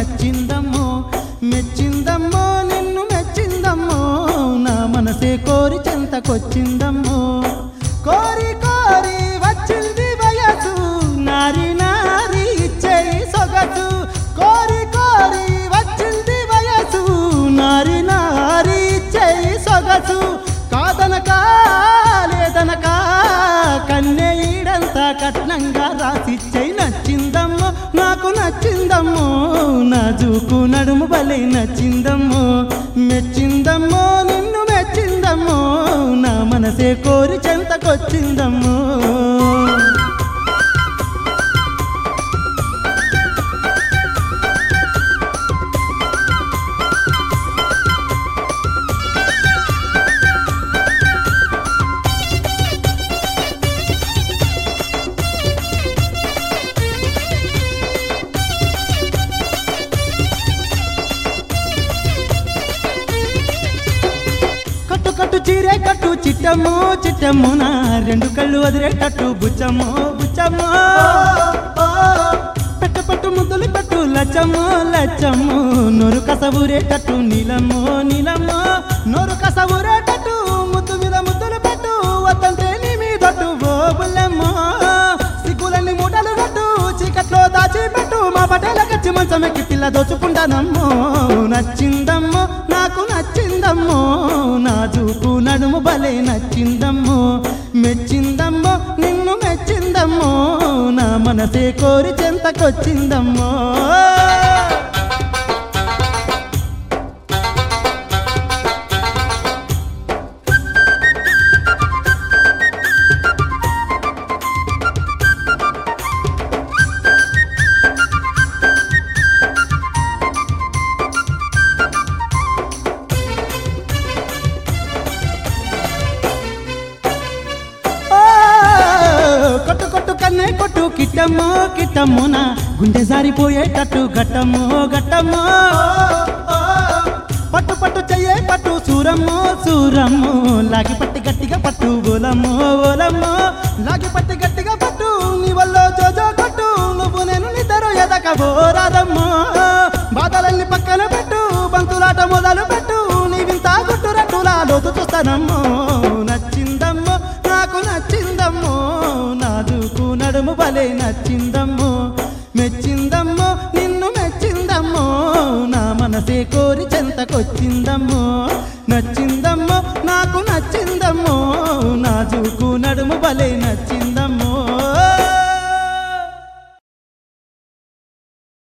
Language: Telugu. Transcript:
నచ్చిందమ్మో మెచ్చిందమ్మో నిన్ను మెచ్చిందమ్మో నా మనసే కోరి చెంతకొచ్చిందమ్మో కోరి కోరి వచ్చింది వయసు నారి నారి ఇచ్చేయి సొగసు కోరి కోరి వచ్చింది వయసు నారి నారి ఇచ్చేయి సొగసు కాదనక లేదనక కన్నె ఈడంతా కట్నంగా రాసిచ్చై నచ్చిందమ్మో నాకు నచ్చిందమ్మో నా జూకు నడుము బలే నచ్చిందమ్మో మెచ్చిందమ్మో నిన్ను మెచ్చిందమ్మో నా మనసే కోరి చెంతకొచ్చిందమ్మో కట్టు కట్టు చీరే కట్టు చిట్టమ్మో చిట్టమ్మో నా రెండు కళ్ళు వదిలేటట్టు బుచ్చమ్మో బుచ్చమ్మో పెట్ట పట్టు ముద్దులు పెట్టు లచ్చమ్మో లచ్చమ్మో నోరు కసబూరేటట్టు నీలమ్మో నీలమ్మో నోరు కసబూరేటట్టు ముద్దు మీద ముద్దులు పెట్టు వద్దంటే నీ మీదట్టు ఓ బుల్లెమ్మో సిగ్గులన్నీ మూటలు కట్టు చీకట్లో దాచి పెట్టు మా పటేల కచ్చి మంచమెక్కి పిల్ల దోచుకుంటానమ్మో నచ్చిందమ్మో నాకు నచ్చిందమ్మో నా చూపు నడుము భలే నచ్చిందమ్మో మెచ్చిందమ్మో నిన్ను మెచ్చిందమ్మో నా మనసే కోరి చెంతకొచ్చిందమ్మో ఓ, కొట్టు కొట్టు కన్నే కొట్టు కిట్టమ్మో కిట్టమ్మో నా గుండె జారిపోయేటట్టు గట్టమ్మో గట్టమ్మో పట్టు పట్టు చెయ్యే పట్టు సూరమ్మో సూరమ్మో లాగి పట్టి గట్టిగా పట్టు ఓలమ్మో ఓలమ్మో లాగి పట్టి గట్టిగా పట్టు నీ వల్ల జోజో కొట్టు నువ్వు నేను నిద్ర ఎదకబోరాదమ్మో బాధలన్నీ పక్కన పెట్టు బంతులాట మొదలు పెట్టు నీ వింత గుట్టు రట్టులా లోతు చూస్తానమ్మో నచ్చిందమ్మో నాకు నచ్చిందమ్మో నాదుకు నడుము భలే నచ్చిందమ్మో మెచ్చిందమ్మో నిన్ను మెచ్చిందమ్మో నా మనసే కోరి చెంతకొచ్చిందమ్మో నచ్చిందమ్మో నాకు నచ్చిందమ్మో నా జూకు నడుము భలే నచ్చింది